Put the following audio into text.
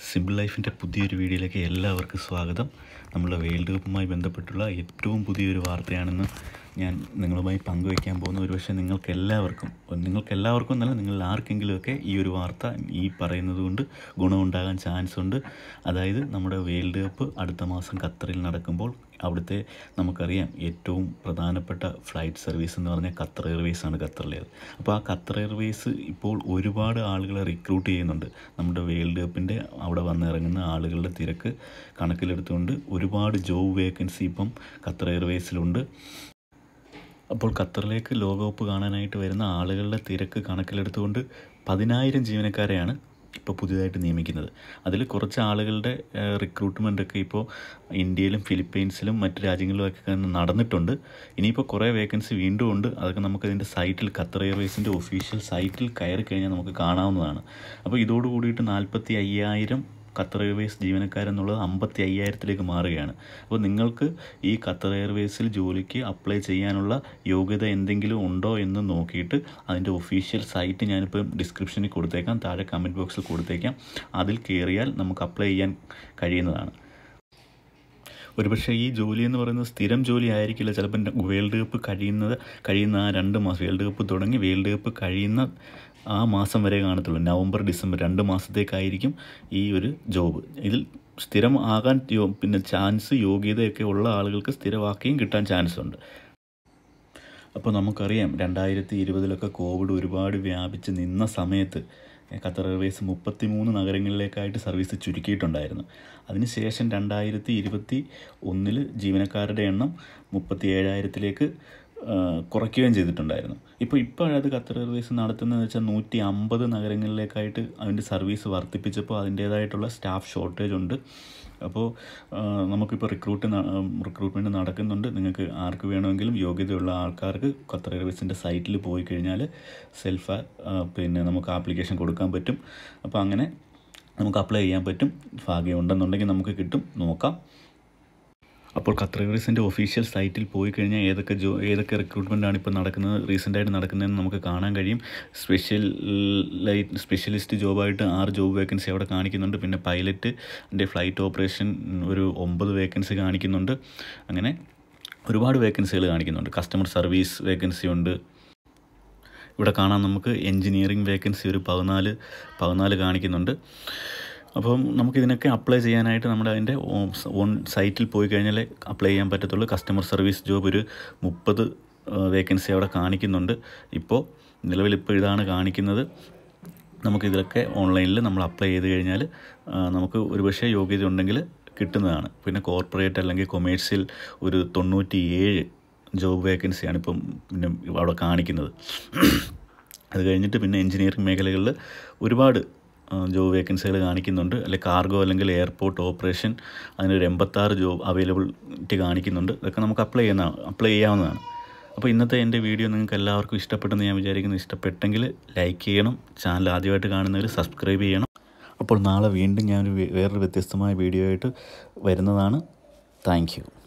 simple ലൈഫിൻ്റെ പുതിയൊരു വീഡിയോയിലേക്ക് എല്ലാവർക്കും സ്വാഗതം നമ്മുടെ വേൾഡ് കപ്പുമായി ബന്ധപ്പെട്ടുള്ള ഏറ്റവും പുതിയൊരു വാർത്തയാണെന്ന് ഞാൻ നിങ്ങളുമായി പങ്കുവയ്ക്കാൻ പോകുന്ന ഒരുപക്ഷെ നിങ്ങൾക്ക് എല്ലാവർക്കും നിങ്ങൾക്ക് എല്ലാവർക്കും എന്നല്ല നിങ്ങളിൽ ആർക്കെങ്കിലുമൊക്കെ ഈ ഒരു വാർത്ത ഈ പറയുന്നത് കൊണ്ട് ഗുണമുണ്ടാകാൻ ചാൻസ് ഉണ്ട് അതായത് നമ്മുടെ വേൾഡ് കപ്പ് അടുത്ത മാസം ഖത്തറിൽ നടക്കുമ്പോൾ അവിടുത്തെ നമുക്കറിയാം ഏറ്റവും പ്രധാനപ്പെട്ട ഫ്ലൈറ്റ് സർവീസ് എന്ന് പറഞ്ഞാൽ ഖത്തർ എയർവേസ് ആണ് ഖത്തറിലേത് അപ്പോൾ ആ ഖത്തർ എയർവേസ് ഇപ്പോൾ ഒരുപാട് ആളുകളെ റിക്രൂട്ട് ചെയ്യുന്നുണ്ട് നമ്മുടെ വേൾഡ് കപ്പിൻ്റെ അവിടെ വന്നിറങ്ങുന്ന ആളുകളുടെ തിരക്ക് കണക്കിലെടുത്തുകൊണ്ട് ഒരുപാട് ജോബ് വേക്കൻസി ഇപ്പം ഖത്തർ എയർവേസിലുണ്ട് അപ്പോൾ ഖത്തറിലേക്ക് ലോകകപ്പ് കാണാനായിട്ട് വരുന്ന ആളുകളുടെ തിരക്ക് കണക്കിലെടുത്തുകൊണ്ട് പതിനായിരം ജീവനക്കാരെയാണ് ഇപ്പോൾ പുതിയതായിട്ട് നിയമിക്കുന്നത് അതിൽ കുറച്ച് ആളുകളുടെ റിക്രൂട്ട്മെൻ്റ് ഒക്കെ ഇപ്പോൾ ഇന്ത്യയിലും ഫിലിപ്പീൻസിലും മറ്റ് രാജ്യങ്ങളിലുമൊക്കെ നടന്നിട്ടുണ്ട് ഇനിയിപ്പോൾ കുറേ വേക്കൻസി വീണ്ടും ഉണ്ട് അതൊക്കെ നമുക്കതിൻ്റെ സൈറ്റിൽ ഖത്തർ എയർവേസിൻ്റെ ഒഫീഷ്യൽ സൈറ്റിൽ കയറി കഴിഞ്ഞാൽ നമുക്ക് കാണാവുന്നതാണ് അപ്പോൾ ഇതോട് കൂടിയിട്ട് നാൽപ്പത്തി അയ്യായിരം ഖത്തർ എയർവേസ് ജീവനക്കാരെന്നുള്ളത് അമ്പത്തി അയ്യായിരത്തിലേക്ക് മാറുകയാണ് അപ്പോൾ നിങ്ങൾക്ക് ഈ ഖത്തർ എയർവേസിൽ ജോലിക്ക് അപ്ലൈ ചെയ്യാനുള്ള യോഗ്യത എന്തെങ്കിലും ഉണ്ടോ എന്ന് നോക്കിയിട്ട് അതിൻ്റെ ഒഫീഷ്യൽ സൈറ്റ് ഞാനിപ്പോൾ ഡിസ്ക്രിപ്ഷനിൽ കൊടുത്തേക്കാം താഴെ കമൻറ്റ് ബോക്സിൽ കൊടുത്തേക്കാം അതിൽ കയറിയാൽ നമുക്ക് അപ്ലൈ ചെയ്യാൻ കഴിയുന്നതാണ് ഒരുപക്ഷെ ഈ ജോലി എന്ന് പറയുന്നത് സ്ഥിരം ജോലി ആയിരിക്കില്ല ചിലപ്പം വേൾഡ് കപ്പ് കഴിയുന്നത് കഴിയുന്ന ആ രണ്ട് മാസം വേൾഡ് കപ്പ് തുടങ്ങി വേൾഡ് കപ്പ് കഴിയുന്ന ആ മാസം വരെ കാണത്തുള്ളൂ നവംബർ ഡിസംബർ രണ്ട് മാസത്തേക്കായിരിക്കും ഈ ഒരു ജോബ് ഇതിൽ സ്ഥിരം ആകാൻ പിന്നെ ചാൻസ് യോഗ്യതയൊക്കെ ഉള്ള ആളുകൾക്ക് സ്ഥിരമാക്കിയും കിട്ടാൻ ചാൻസ് ഉണ്ട് അപ്പോൾ നമുക്കറിയാം രണ്ടായിരത്തി ഇരുപതിലൊക്കെ കോവിഡ് ഒരുപാട് വ്യാപിച്ച് നിന്ന സമയത്ത് ഖത്തർ എയർവേസ് മുപ്പത്തി മൂന്ന് നഗരങ്ങളിലേക്കായിട്ട് സർവീസ് ചുരുക്കിയിട്ടുണ്ടായിരുന്നു അതിനുശേഷം രണ്ടായിരത്തി ഇരുപത്തി ഒന്നിൽ ജീവനക്കാരുടെ എണ്ണം മുപ്പത്തി ഏഴായിരത്തിലേക്ക് കുറയ്ക്കുകയും ചെയ്തിട്ടുണ്ടായിരുന്നു ഇപ്പോൾ ഇപ്പോഴത് ഖത്തർ എയർവേസ് നടത്തുന്നതെന്ന് വെച്ചാൽ നൂറ്റി അമ്പത് നഗരങ്ങളിലേക്കായിട്ട് അതിൻ്റെ സർവീസ് വർദ്ധിപ്പിച്ചപ്പോൾ അതിൻ്റേതായിട്ടുള്ള സ്റ്റാഫ് ഷോർട്ടേജ് ഉണ്ട് അപ്പോൾ നമുക്കിപ്പോൾ റിക്രൂട്ട് റിക്രൂട്ട്മെൻറ്റ് നടക്കുന്നുണ്ട് നിങ്ങൾക്ക് ആർക്ക് വേണമെങ്കിലും യോഗ്യതയുള്ള ആൾക്കാർക്ക് ഖത്തർ എയർവേസിൻ്റെ സൈറ്റിൽ പോയി കഴിഞ്ഞാൽ സെൽഫ് പിന്നെ നമുക്ക് ആപ്ലിക്കേഷൻ കൊടുക്കാൻ പറ്റും അപ്പോൾ അങ്ങനെ നമുക്ക് അപ്ലൈ ചെയ്യാൻ പറ്റും ഭാഗ്യം ഉണ്ടെന്നുണ്ടെങ്കിൽ നമുക്ക് കിട്ടും നോക്കാം അപ്പോൾ ഖത്തർ എയർവേസിൻ്റെ ഒഫീഷ്യൽ സൈറ്റിൽ പോയി കഴിഞ്ഞാൽ ഏതൊക്കെ ജോ ഏതൊക്കെ റിക്രൂട്ട്മെൻ്റ് ആണ് ഇപ്പോൾ നടക്കുന്നത് റീസെൻ്റായിട്ട് നടക്കുന്നതെന്ന് നമുക്ക് കാണാൻ കഴിയും സ്പെഷ്യൽ ലൈറ്റ് സ്പെഷ്യലിസ്റ്റ് ജോബായിട്ട് ആറ് ജോബ് വേക്കൻസി അവിടെ കാണിക്കുന്നുണ്ട് പിന്നെ പൈലറ്റിൻ്റെ ഫ്ലൈറ്റ് ഓപ്പറേഷൻ ഒരു ഒമ്പത് വേക്കൻസി കാണിക്കുന്നുണ്ട് അങ്ങനെ ഒരുപാട് വേക്കൻസികൾ കാണിക്കുന്നുണ്ട് കസ്റ്റമർ സർവീസ് വേക്കൻസി ഉണ്ട് ഇവിടെ കാണാൻ നമുക്ക് എൻജിനീയറിംഗ് വേക്കൻസി ഒരു പതിനാല് പതിനാല് കാണിക്കുന്നുണ്ട് അപ്പം നമുക്കിതിനൊക്കെ അപ്ലൈ ചെയ്യാനായിട്ട് നമ്മുടെ അതിൻ്റെ ഓൺ സൈറ്റിൽ പോയി കഴിഞ്ഞാൽ അപ്ലൈ ചെയ്യാൻ പറ്റത്തുള്ളൂ കസ്റ്റമർ സർവീസ് ജോബ് ഒരു മുപ്പത് വേക്കൻസി അവിടെ കാണിക്കുന്നുണ്ട് ഇപ്പോൾ നിലവിൽ ഇപ്പോൾ ഇതാണ് കാണിക്കുന്നത് നമുക്കിതിലൊക്കെ ഓൺലൈനിൽ നമ്മൾ അപ്ലൈ ചെയ്ത് കഴിഞ്ഞാൽ നമുക്ക് ഒരുപക്ഷെ യോഗ്യത ഉണ്ടെങ്കിൽ കിട്ടുന്നതാണ് പിന്നെ കോർപ്പറേറ്റ് അല്ലെങ്കിൽ കൊമേഴ്സ്യൽ ഒരു തൊണ്ണൂറ്റി ഏഴ് ജോബ് വേക്കൻസിയാണ് ഇപ്പം പിന്നെ അവിടെ കാണിക്കുന്നത് അത് കഴിഞ്ഞിട്ട് പിന്നെ എൻജിനീയറിംഗ് മേഖലകളിൽ ഒരുപാട് ജോബ് വേക്കൻസികൾ കാണിക്കുന്നുണ്ട് അല്ലെങ്കിൽ കാർഗോ അല്ലെങ്കിൽ എയർപോർട്ട് ഓപ്പറേഷൻ അതിനൊരു എൺപത്താറ് ജോബ് അവൈലബിലിറ്റി കാണിക്കുന്നുണ്ട് ഇതൊക്കെ നമുക്ക് അപ്ലൈ ചെയ്യുന്ന അപ്ലൈ ചെയ്യാവുന്നതാണ് അപ്പോൾ ഇന്നത്തെ എൻ്റെ വീഡിയോ നിങ്ങൾക്ക് എല്ലാവർക്കും ഇഷ്ടപ്പെട്ടെന്ന് ഞാൻ വിചാരിക്കുന്നു ഇഷ്ടപ്പെട്ടെങ്കിൽ ലൈക്ക് ചെയ്യണം ചാനൽ ആദ്യമായിട്ട് കാണുന്നവർ സബ്സ്ക്രൈബ് ചെയ്യണം അപ്പോൾ നാളെ വീണ്ടും ഞാനൊരു വേറൊരു വ്യത്യസ്തമായ വീഡിയോ ആയിട്ട് വരുന്നതാണ് താങ്ക്